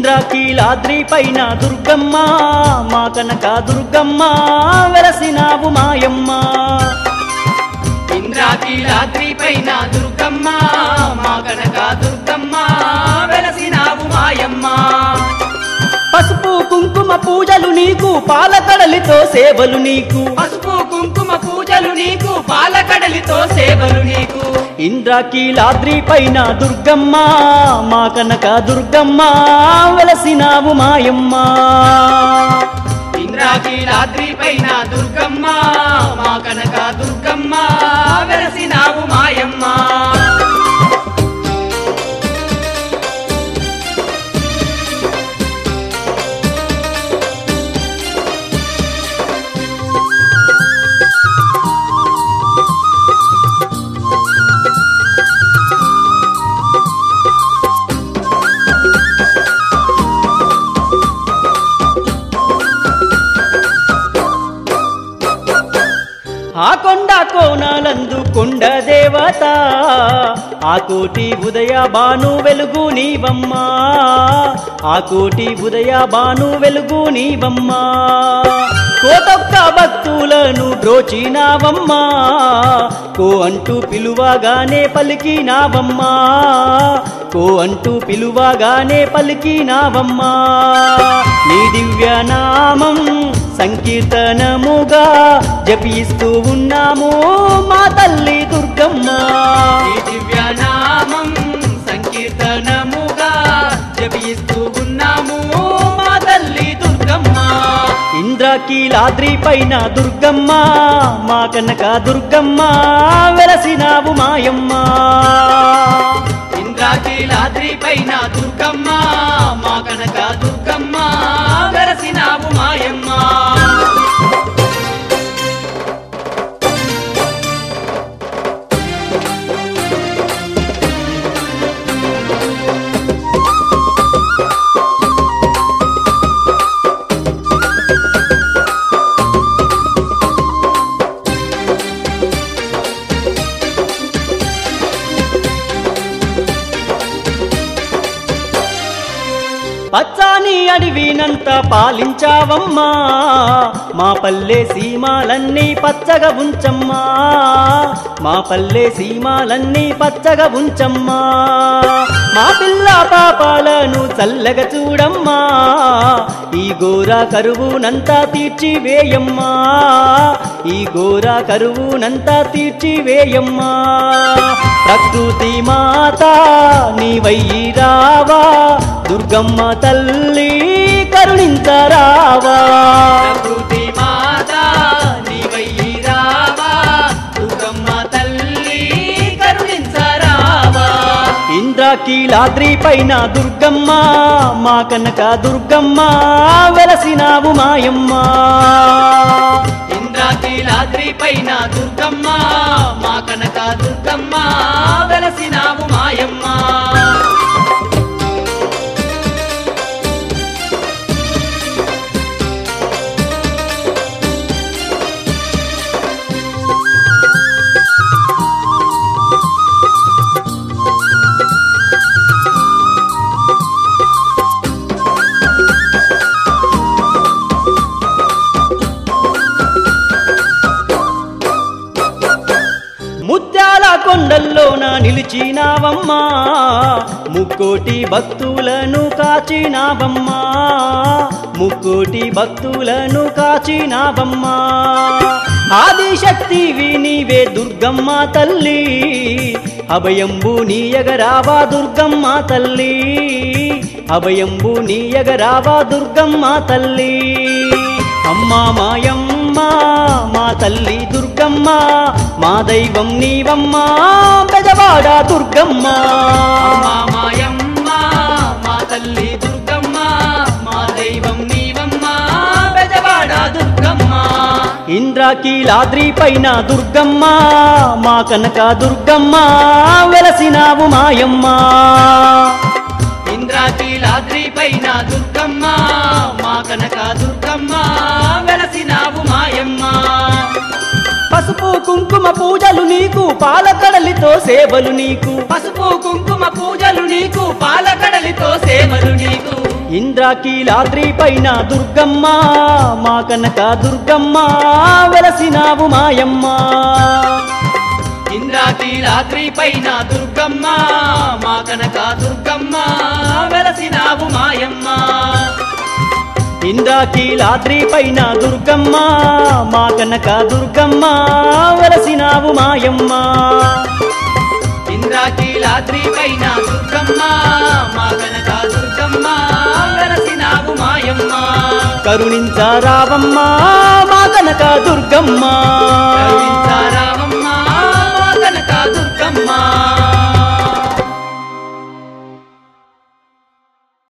ఇంద్రకీలాద్రి పైన దుర్గమ్మ మా కనక దుర్గమ్మ వెలసినావు మాయమ్మ ఇంద్రాకీలాద్రి పైన దుర్గమ్మ మా కనక దుర్గమ్మ వెలసినావు మాయమ్మ పసుపు కుంకుమ పూజలు నీకు పాలకడలితో సేవలు నీకు పసుపు కుంకుమ పూజలు నీకు పాలకడలితో సేవలు నీకు ఇంద్రకీలాద్రి పైన దుర్గమ్మ మా కనక దుర్గమ్మ వెలసినావు మాయమ్మ ఇంద్రాకీలాద్రి పైన దుర్గమ్మ మా కనక దుర్గమ్మ వెలసినావు మాయమ్మ ఆ కొండ కోణాలందు కొండ దేవత ఆ కోటి ఉదయ బాను వెలుగు నీవమ్మా ఆ కోటి ఉదయ బాను వెలుగు నీవమ్మా కోటొక్క భక్తులను బ్రోచినావమ్మా కో అంటూ పిలువగానే పలికినావమ్మా కో అంటూ పిలువగానే పలికినావమ్మా నీ దివ్య నామం సంకీర్తనముగా జపిస్తూ ఉన్నాము మా తల్లి దుర్గమ్మ ఈ దివ్య నామం సంకీర్తనముగా జపిస్తూ ఉన్నాము మా తల్లి దుర్గమ్మ ఇంద్రకీలాద్రి పైన దుర్గమ్మ మా కనక దుర్గమ్మ వెలసినావు మాయమ్మ ఇంద్రాకీలాద్రి పైన దుర్గమ్మ మా కనక దుర్గమ్మ వెలసినావు మాయమ్మ పచ్చాని అడవినంత పాలించావమ్మా మా పల్లె సీమాలన్నీ పచ్చగా ఉంచమ్మా మా పల్లె సీమాలన్నీ పచ్చగా ఉంచమ్మా మా పిల్ల పాపాలను చల్లగా చూడమ్మా ఈ ఘోర కరువునంతా తీర్చివేయమ్మా ఈ ఘోర కరువునంతా తీర్చివేయమ్మా ప్రకృతి మాత నీవయ్యి రావా దుర్గమ్మ తల్లి కరుణించరావా ప్రకృతి మాత నీవయ్యి రావా దుర్గమ్మ తల్లి కరుణించరావా ఇంద్రకీలాద్రి పైన దుర్గమ్మ మా కనక దుర్గమ్మ వెలసినావు మాయమ్మ ఇంద్రాకీలాద్రి పైన దుర్గమ్మ మా కనక దుర్గమ్మ వెలసినావు మాయమ్మ ముత్యాల కొండల్లోన నిలిచినావమ్మా ముక్కోటి భక్తులను కాచినావమ్మా ముక్కోటి భక్తులను కాచినావమ్మా ఆదిశక్తివి నీవే దుర్గమ్మ తల్లి అభయంబు నీయగరావా దుర్గమ్మ తల్లి అభయంబు నీయగరావా దుర్గమ్మ తల్లి అమ్మా మాయమ్మ మా తల్లి దుర్గమ్మ మా దైవం నీవమ్మ పెదవాడ దుర్గమ్మ అమ్మా మాయమ్మ మా తల్లి దుర్గమ్మ మా దైవం నీవమ్మ బెజవాడ దుర్గమ్మ ఇంద్రకీలాద్రి పైన దుర్గమ్మ మా కనక దుర్గమ్మ వెలసినావు మాయమ్మ ఇంద్రాకీలాద్రి పైన దుర్గమ్మ మా కనక దుర్గమ్మ వెలసినావు మాయమ్మ పసుపు కుంకుమ పూజలు నీకు పాలకడలితో సేవలు నీకు పసుపు కుంకుమ పూజలు నీకు పాలకడలి కడలితో సేవలు నీకు ఇంద్రాకీలాద్రి పైన దుర్గమ్మ మా కనక దుర్గమ్మ వెలసినావు మాయమ్మ ఇంద్రాకీలాద్రి పైన దుర్గమ్మ మా కనక దుర్గమ్మ వెలసినావు మాయమ్మ ఇంద్రాకీలాద్రి పైన దుర్గమ్మ మా కనక దుర్గమ్మ వెలసినావు మాయమ్మ ఇంద్రాకీలాద్రి పైన దుర్గమ్మ మా కనక దుర్గమ్మ వెలసినావు మాయమ్మ కరుణించారావమ్మ మా కనక దుర్గమ్మ కరుణించారావమ్మ మా కనక దుర్గమ్మ